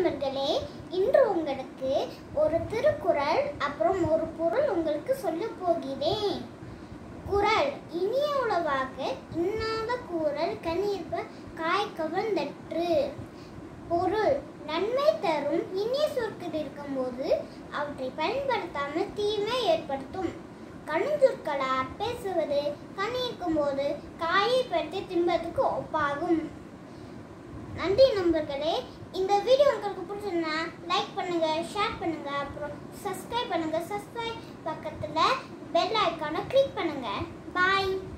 நண்பர்களே இன்று உங்களுக்கு ஒரு திருக்குறள் அப்புறம் ஒரு பொருள் உங்களுக்கு சொல்ல போகிறேன் குறள் இனிய உளவாக இன்னாத கூறல் கனியிருப்ப காய் கவர்ந்தற்று பொருள் நன்மை தரும் இனிய சொற்கள் இருக்கும்போது அவற்றை பயன்படுத்தாமல் தீமை ஏற்படுத்தும் கணுஞ்சொற்களால் பேசுவது கனி இருக்கும்போது காயை பற்றி தின்பதற்கு ஒப்பாகும் நன்றி நண்பர்களே இந்த வீடியோ உங்களுக்கு பிடிச்சிருந்தா லைக் பண்ணுங்க ஷேர் பண்ணுங்க அப்புறம் சப்ஸ்கிரைப் பண்ணுங்க சப்ஸ்கிரைப் பக்கத்துல பெல் ஐக்கானை கிளிக் பண்ணுங்க பாய்